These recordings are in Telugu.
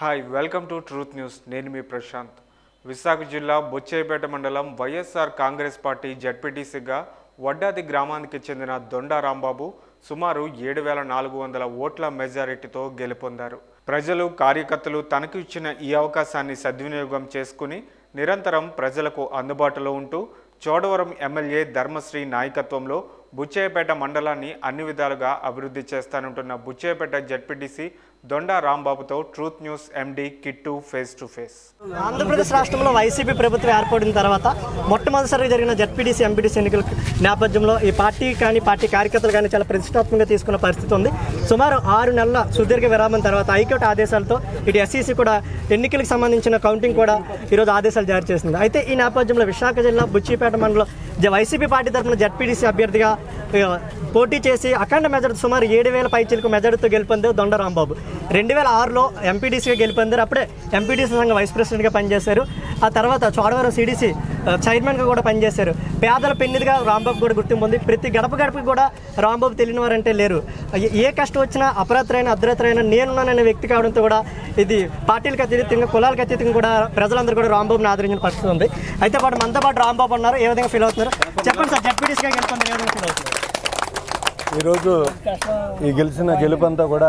Hi welcome to truth news నేను మీ ప్రశాంత్ విశాఖ జిల్లా బొచ్చేపేట మండలం వైఎస్ఆర్ కాంగ్రెస్ పార్టీ జడ్పీటీసీగా వడ్డాది గ్రామానికి చెందిన దొండా రాంబాబు సుమారు ఏడు వేల నాలుగు వందల ఓట్ల మెజారిటీతో గెలుపొందారు ప్రజలు కార్యకర్తలు తనకు ఇచ్చిన ఈ అవకాశాన్ని సద్వినియోగం చేసుకుని నిరంతరం ప్రజలకు అందుబాటులో ఉంటూ చోడవరం ఎమ్మెల్యే ధర్మశ్రీ నాయకత్వంలో బుచ్చేపేట మండలాన్ని అన్ని విధాలుగా అభివృద్ధి చేస్తానంటున్న బుచ్చేపేట జడ్పీటీసీ దొండా రాంబాబుతో truth news MD Kittu face to face Andhra Pradesh రాష్ట్రంలో వైసీపీ ప్రభుత్వం ఏర్పడిన తర్వాత మొట్టమొదటిసారిగా జరిగిన జడ్పీటీసీ ఎంపీటీసీ ఎన్నికల నేపథ్యంలో ఈ పార్టీ కానీ పార్టీ కార్యకర్తలు కానీ చాలా ప్రతిష్టాత్మకంగా తీసుకున్న పరిస్థితి ఉంది సుమారు ఆరు నెలల సుదీర్ఘ విరామం తర్వాత హైకోర్టు ఆదేశాలతో ఇటు ఎస్సీసీ కూడా ఎన్నికలకు సంబంధించిన కౌంటింగ్ కూడా ఈరోజు ఆదేశాలు జారీ చేసింది అయితే ఈ నేపథ్యంలో విశాఖ జిల్లా బుచ్చిపేట మండలం జ- వైసీపీ పార్టీ తరఫున జడ్పీటీసీ అభ్యర్థిగా ఆ, పోటీ చేసి అఖండ మెజార్టీ సుమారు ఏడు వేల పైచీలకు మెజార్టీతో గెలుపొందారు దొండ రాంబాబు రెండు వేల ఆరులో ఎంపీటీసీగా గెలుపొందారు అప్పుడే ఎంపీటీసీ సంఘ వైస్ ప్రెసిడెంట్గా పనిచేశారు ఆ తర్వాత చోడవరం సిడిసి చైర్మన్గా కూడా పనిచేశారు పేదల పెన్నిదిగా రాంబాబు కూడా గుర్తింపు ఉంది ప్రతి గడప గడపకి కూడా రాంబాబు తెలియని వారంటే లేరు ఏ- ఏ కష్టం వచ్చినా అపరాత్రైన అర్ధరాత్రైన నేనున్నాననే వ్యక్తి కావడంతో కూడా ఇది పార్టీలకు అతీతంగా కులాలకు అతీతంగా కూడా ప్రజలందరూ కూడా రాంబాబుని ఆదరించిన పరిస్థితి ఉంది అయితే పాటు మనతో పాటు రాంబాబు ఉన్నారు ఏ విధంగా ఫీల్ అవుతున్నారు చెప్పండి సార్ జడ్పీటీసీగా గెలుపొందారు ఏ విధంగా ఫీల్ అవుతున్నారు ఈరోజు ఈ గెలిచిన గెలుపంతా కూడా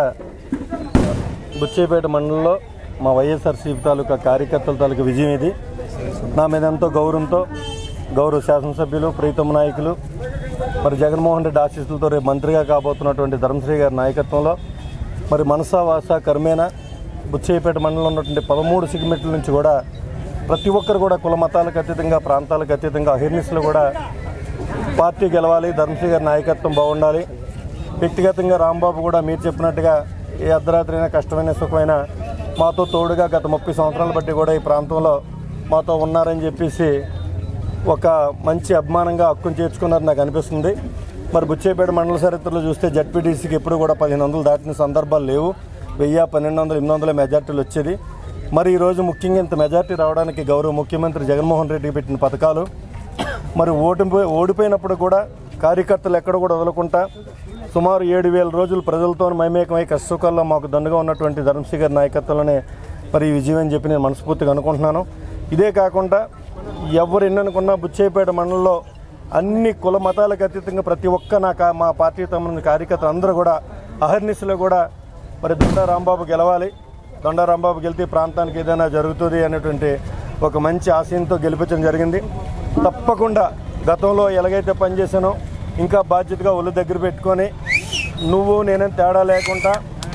బుచ్చేపేట మండలంలో మా వైఎస్ఆర్సీపీ తాలూకా కార్యకర్తల తాలూకా విజయం ఇది నా మీద ఎంతో గౌరవంతో గౌరవ శాసనసభ్యులు ప్రీతమ నాయకులు మరి జగన్మోహన్ రెడ్డి ఆశీస్సులతో రేపు మంత్రిగా కాబోతున్నటువంటి ధర్మశ్రీ గారి నాయకత్వంలో మరి మనసా వాస కర్మేన బుచ్చేపేట మండలంలో ఉన్నటువంటి పదమూడు సిగ్మెంట్ల నుంచి కూడా ప్రతి ఒక్కరు కూడా కుల మతాలకు అతీతంగా ప్రాంతాలకు అతీతంగా అహిర్నిస్లు కూడా పార్టీ గెలవాలి ధర్మశ్రీ గారి నాయకత్వం బాగుండాలి వ్యక్తిగతంగా రాంబాబు కూడా మీరు చెప్పినట్టుగా ఏ అర్ధరాత్రి అయినా కష్టమైన సుఖమైన మాతో తోడుగా గత ముప్పై సంవత్సరాల బట్టి కూడా ఈ ప్రాంతంలో మాతో ఉన్నారని చెప్పేసి ఒక మంచి అభిమానంగా హక్కును చేర్చుకున్నారని నాకు అనిపిస్తుంది మరి బుచ్చేపేట మండల చరిత్రలో చూస్తే జడ్పీటీసీకి ఎప్పుడు కూడా పదిహేను వందలు దాటిన సందర్భాలు లేవు వెయ్యి పన్నెండు వందలు ఎనిమిది వందల మెజార్టీలు వచ్చేది మరి ఈరోజు ముఖ్యంగా ఇంత మెజార్టీ రావడానికి గౌరవ ముఖ్యమంత్రి జగన్మోహన్ రెడ్డికి పెట్టిన పథకాలు మరి ఓడిపోయి ఓడిపోయినప్పుడు కూడా కార్యకర్తలు ఎక్కడ కూడా వదలకుండా సుమారు ఏడు వేల రోజులు ప్రజలతో మైమేకమై కష్టసుఖాల్లో మాకు దండుగా ఉన్నటువంటి ధర్మశ్రీ గారి నాయకత్వంలోనే మరి ఈ విజయం అని చెప్పి నేను మనస్ఫూర్తిగా అనుకుంటున్నాను ఇదే కాకుండా ఎవరు ఎన్ననుకున్నా బుచ్చేపేట మండలంలో అన్ని కుల మతాలకు అతీతంగా ప్రతి ఒక్క నా కా- మా పార్టీ తమ్ముని కార్యకర్తలు అందరూ కూడా అహర్నిశలో కూడా మరి దొండా రాంబాబు గెలవాలి దొండా రాంబాబు గెలితే ఈ ప్రాంతానికి ఏదైనా జరుగుతుంది అనేటువంటి ఒక మంచి ఆశయంతో గెలిపించడం జరిగింది తప్పకుండా గతంలో ఎలాగైతే పనిచేశానో ఇంకా బాధ్యతగా ఒళ్ళు దగ్గర పెట్టుకొని నువ్వు నేనేం తేడా లేకుండా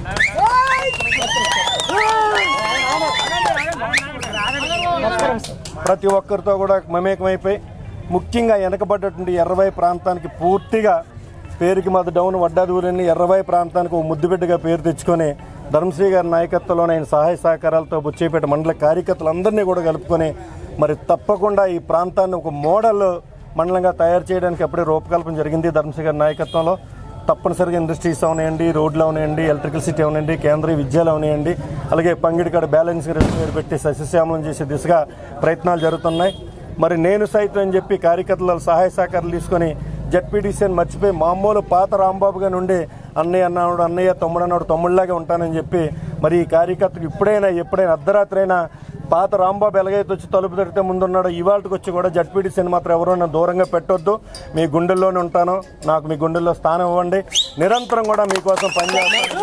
ప్రతి ఒక్కరితో కూడా మమేకమైపోయి ముఖ్యంగా వెనకబడ్డటువంటి ఎర్రవై ప్రాంతానికి పూర్తిగా పేరుకి మాది డౌన్ వడ్డాదూరిని ఎర్రవై ప్రాంతానికి ఒక ముద్దుబిడ్డగా పేరు తెచ్చుకొని ధర్మశ్రీ గారి నాయకత్వంలో ఆయన సహాయ సహకారాలతో బుచ్చేపేట మండల కార్యకర్తలందరినీ కూడా కలుపుకొని మరి తప్పకుండా ఈ ప్రాంతాన్ని ఒక మోడల్ మండలంగా తయారు చేయడానికి అప్పుడే రూపకల్పన జరిగింది ధర్మశ్రీ గారి నాయకత్వంలో తప్పనిసరిగా ఇండస్ట్రీస్ అవనాయండి రోడ్లు అవనాయండి ఎలక్ట్రికల్ సిటీ అవనాయండి కేంద్రీయ విద్యలు అవనాయండి అలాగే పంగిడికాడ బ్యాలెన్స్ రిజర్వేర్ పెట్టి సస్యశ్యామలం చేసే దిశగా ప్రయత్నాలు జరుగుతున్నాయి మరి నేను సైతం అని చెప్పి కార్యకర్తల సహాయ సహకారాలు తీసుకొని జడ్పీటీసీ అని మర్చిపోయి మామూలు పాత రాంబాబుగా నుండి అన్నయ్య అన్నాడు అన్నయ్య తమ్ముడు అన్నాడు తమ్ముళ్ళలాగా ఉంటానని చెప్పి మరి ఈ కార్యకర్తకు ఇప్పుడైనా ఎప్పుడైనా అర్ధరాత్రి అయినా పాత రాంబాబు ఎలాగైతే వచ్చి తలుపు తడితే ముందున్నాడో ఇవాళకి వచ్చి కూడా జడ్పీటీసీని మాత్రం ఎవరో నన్ను దూరంగా పెట్టొద్దు మీ గుండెల్లోనే ఉంటాను నాకు మీ గుండెల్లో స్థానం ఇవ్వండి నిరంతరం కూడా మీకోసం పనిచేస్తాను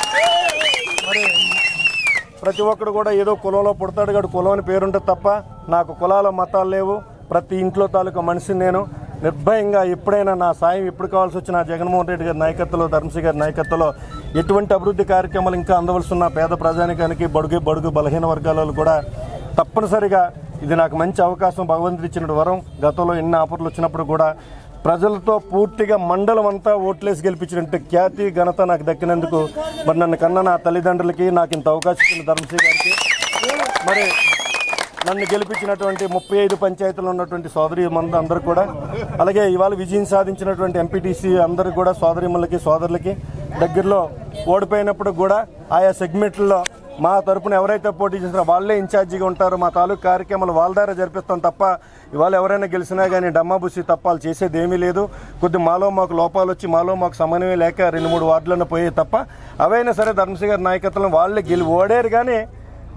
మరి ప్రతి ఒక్కడు కూడా ఏదో కులంలో పుడతాడు కాడు కులం అని పేరుంటే తప్ప నాకు కులాల మతాలు లేవు ప్రతి ఇంట్లో తాలూకా మనిషిని నేను నిర్భయంగా ఎప్పుడైనా నా సాయం ఎప్పుడు కావాల్సి వచ్చిన జగన్మోహన్ రెడ్డి గారి నాయకత్వంలో ధర్మశ్రీ గారి నాయకత్వంలో ఎటువంటి అభివృద్ధి కార్యక్రమాలు ఇంకా అందవలసి ఉన్న పేద ప్రజానికానికి బడుగు బడుగు బలహీన వర్గాల వాళ్ళు కూడా తప్పనిసరిగా ఇది నాకు మంచి అవకాశం భగవంతుడు ఇచ్చిన వరం గతంలో ఎన్ని ఆఫర్లు వచ్చినప్పుడు కూడా ప్రజలతో పూర్తిగా మండలం అంతా ఓట్లేసి గెలిపించినట్టు ఖ్యాతి ఘనత నాకు దక్కినందుకు మరి నన్ను కన్న నా తల్లిదండ్రులకి నాకు ఇంత అవకాశం ఇచ్చిన ధర్మశ్రీ గారికి మరి నన్ను గెలిపించినటువంటి ముప్పై ఐదు పంచాయతీలు ఉన్నటువంటి సోదరి మంది అందరూ కూడా అలాగే ఇవాళ విజయం సాధించినటువంటి ఎంపీటీసీ అందరూ కూడా సోదరిమ్మలకి సోదరులకి దగ్గరలో ఓడిపోయినప్పుడు కూడా ఆయా సెగ్మెంట్లలో మా తరపున ఎవరైతే పోటీ చేస్తారో వాళ్ళే ఇన్ఛార్జిగా ఉంటారు మా తాలూకు కార్యక్రమాలు వాళ్ళ ద్వారా జరిపిస్తాం తప్ప ఇవాళ ఎవరైనా గెలిచినా కానీ డమ్మాబుసి తప్పాలు చేసేది ఏమీ లేదు కొద్ది మాలో మాకు లోపాలు వచ్చి మాలో మాకు సమన్వయం లేక రెండు మూడు వార్డులను పోయే తప్ప అవైనా సరే ధర్మశ్రీ గారి నాయకత్వం వాళ్ళే గెలి ఓడారు కానీ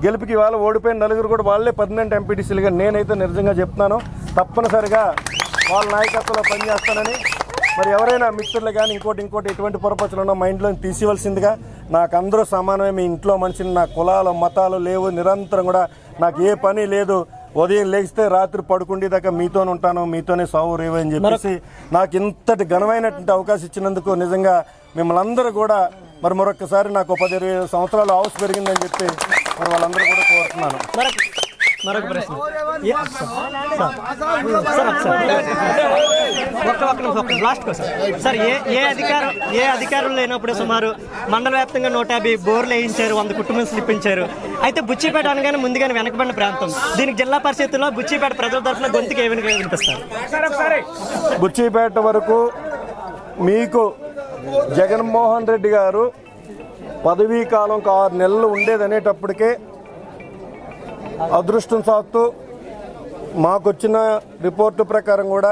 గెలుపుకి వాళ్ళ ఓడిపోయిన నలుగురు కూడా వాళ్ళే పర్మనెంట్ ఎంపీటీసీలుగా నేనైతే నిజంగా చెప్తున్నాను తప్పనిసరిగా వాళ్ళ నాయకత్వంలో పనిచేస్తానని మరి ఎవరైనా మిత్రులు కానీ ఇంకోటి ఇంకోటి ఎటువంటి పొరపాట్లు ఉన్నా మైండ్లో తీసివలసిందిగా నాకు అందరూ సమానమే మీ ఇంట్లో మనిషిని నా కులాలు మతాలు లేవు నిరంతరం కూడా నాకు ఏ పని లేదు ఉదయం లేస్తే రాత్రి పడుకుండే దాకా మీతోనే ఉంటాను మీతోనే సావు రేవు అని చెప్పేసి నాకు ఇంతటి ఘనమైనటువంటి అవకాశం ఇచ్చినందుకు నిజంగా మిమ్మల్ని అందరూ కూడా మరి మరొకసారి నాకు ఒక పది ఇరవై సంవత్సరాలు హౌస్ పెరిగిందని చెప్పి మరి వాళ్ళందరూ కూడా కోరుతున్నాను మరొక మరొక ప్రశ్న ఏ- సార్, సార్, ఒకసారి. ఒక్క ఒక్క నిమిషం, ఒక్క లాస్ట్ క్వశ్చన్ సార్ ఏ ఏ అధికారం ఏ అధికారులు లేనప్పుడు సుమారు మండల వ్యాప్తంగా నూట యాభై బోర్లు వేయించారు వంద కుటుంబం స్లిప్ ఇచ్చారు అయితే బుచ్చిపేట అనగానే ముందుగానే వెనకబడిన ప్రాంతం దీనికి జిల్లా పరిషత్తులో బుచ్చిపేట ప్రజల తరఫున గొంతుకు ఏ విధంగా వినిపిస్తారు బుచ్చిపేట వరకు మీకు జగన్మోహన్ రెడ్డి గారు పదవీ కాలం ఒక ఆరు నెలలు ఉండేదనేటప్పటికే అదృష్టం సాత్తు మాకొచ్చిన రిపోర్టు ప్రకారం కూడా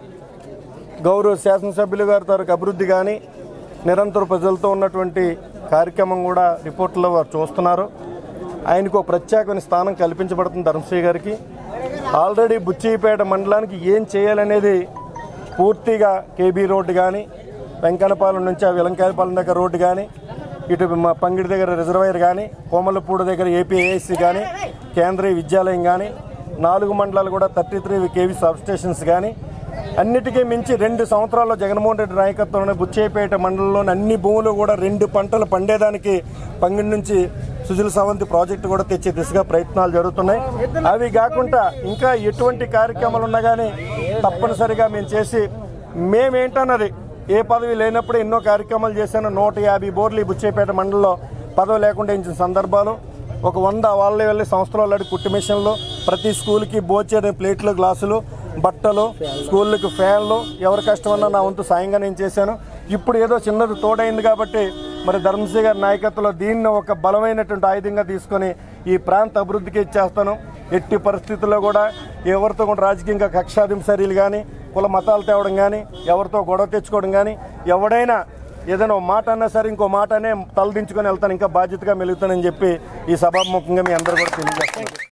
గౌరవ శాసనసభ్యులు గారి తరకు అభివృద్ధి కానీ నిరంతర ప్రజలతో ఉన్నటువంటి కార్యక్రమం కూడా రిపోర్టులో వారు చూస్తున్నారు ఆయనకు ఒక ప్రత్యేకమైన స్థానం కల్పించబడుతుంది ధర్మశ్రీ గారికి ఆల్రెడీ బుచ్చిపేట మండలానికి ఏం చేయాలనేది పూర్తిగా కేబీ రోడ్డు కానీ వెంకన్నపాలెం నుంచి ఆ విలంకాయపాలెం దగ్గర రోడ్డు కానీ ఇటు మా పంగిడి దగ్గర రిజర్వాయర్ కానీ కోమలపూడి దగ్గర ఏపీఏఎస్సీ కానీ కేంద్రీయ విద్యాలయం కానీ నాలుగు మండలాలు కూడా thirty three KV substations కానీ అన్నిటికీ మించి రెండు సంవత్సరాల్లో జగన్మోహన్ రెడ్డి నాయకత్వంలోనే బుచ్చేపేట మండలంలోని అన్ని భూములు కూడా రెండు పంటలు పండేదానికి పంగిడి నుంచి సుజల సవంతి ప్రాజెక్టు కూడా తెచ్చే దిశగా ప్రయత్నాలు జరుగుతున్నాయి అవి కాకుండా ఇంకా ఎటువంటి కార్యక్రమాలు ఉన్నా కానీ తప్పనిసరిగా మేము చేసి మేమేంటన్నది ఏ పదవి లేనప్పుడు ఎన్నో కార్యక్రమాలు చేశాను నూట యాభై బోర్లు ఈ బుచ్చేపేట మండలంలో పదవి లేకుండా ఇచ్చిన సందర్భాలు ఒక వంద వాళ్ళే వెళ్ళి సంస్థలో అల్లాడి కుట్టు మిషన్లు ప్రతి స్కూల్కి భోజన ప్లేట్లు గ్లాసులు బట్టలు స్కూళ్ళకి ఫ్యాన్లు ఎవరి కష్టమన్నా నా వంతు సాయంగా నేను చేశాను ఇప్పుడు ఏదో చిన్నది తోడైంది కాబట్టి మరి ధర్మశ్రీ గారి నాయకత్వంలో దీన్ని ఒక బలమైనటువంటి ఆయుధంగా తీసుకొని ఈ ప్రాంత అభివృద్ధికి ఇచ్చేస్తాను ఎట్టి పరిస్థితుల్లో కూడా ఎవరితో కూడా రాజకీయంగా కక్షాదింపు చర్యలు కానీ కుల మతాలు తేవడం కానీ ఎవరితో గొడవ తెచ్చుకోవడం కానీ ఎవడైనా ఏదైనా ఒక మాట అన్నా సరే ఇంకో మాట అనే తలదించుకొని వెళ్తాను ఇంకా బాధ్యతగా మెలుగుతానని చెప్పి ఈ సభాముఖంగా మీ అందరూ కూడా తెలియజేస్తాను